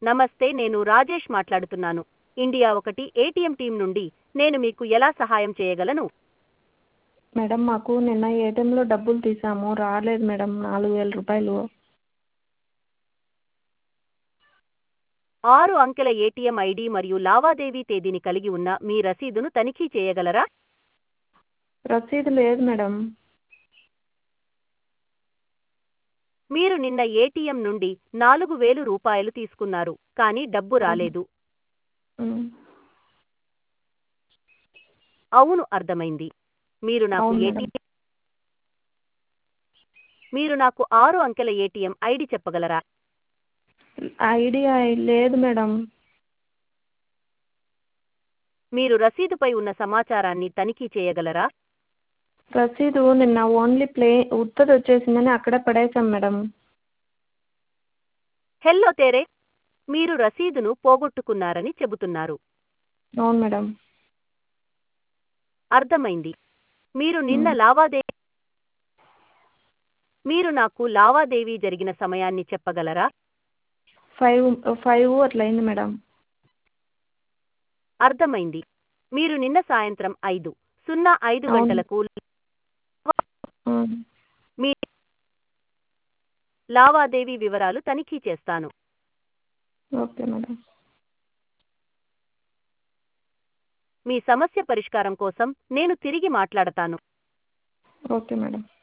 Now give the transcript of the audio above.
నమస్తే నేను రాజేష్ మాట్లాడుతున్నాను ఇండియా ఒకటి ఏటీఎం టీం నుండి నేను మీకు ఎలా సహాయం చేయగలను మేడం మాకు నిన్న ఏటీఎంలో డబ్బులు తీసాము రాలేదు మేడం నాలుగు వేల రూపాయలు ఆరు అంకెల ఏటీఎం ఐడి మరియు లావాదేవీ తేదీని కలిగి ఉన్న మీ రసీదును తనిఖీ చేయగలరా రసీదు లేదు మేడం మీరు నిన్న ఏటీఎం నుండి నాలుగు వేలు రూపాయలు తీసుకున్నారు కానీ డబ్బు రాలేదు ఉమ్. అవును అర్థమైంది మీరు నాకు అవును మేడం. ఏటీఎం మీరు నాకు ఆరు అంకెల ఏటీఎం ఐడి చెప్పగలరా ఐడియా లేదు మేడం మీరు రసీదుపై ఉన్న సమాచారాన్ని తనిఖీ చేయగలరా రసీదు నిన్న ఓన్లీ ప్లే ఉత్తది వచ్చేసిందని అక్కడే పడేసాం మేడం హెల్లో తేరే మీరు రసీదును పోగొట్టుకున్నారని చెబుతున్నారు అవును మేడం అర్థమైంది మీరు నిన్న మ్మ్. లావాదేవీ మీరు నాకు లావాదేవీ జరిగిన సమయాన్ని చెప్పగలరా ఫైవ్ ఫైవ్ అట్లా అయింది మేడం అర్థమైంది మీరు నిన్న సాయంత్రం ఐదు సున్నా ఐదు అవును. గంటలకు ఉమ్. మీ లావాదేవీ వివరాలు తనిఖీ చేస్తాను ఓకే మేడం మీ సమస్య పరిష్కారం కోసం నేను తిరిగి మాట్లాడతాను ఓకే మేడం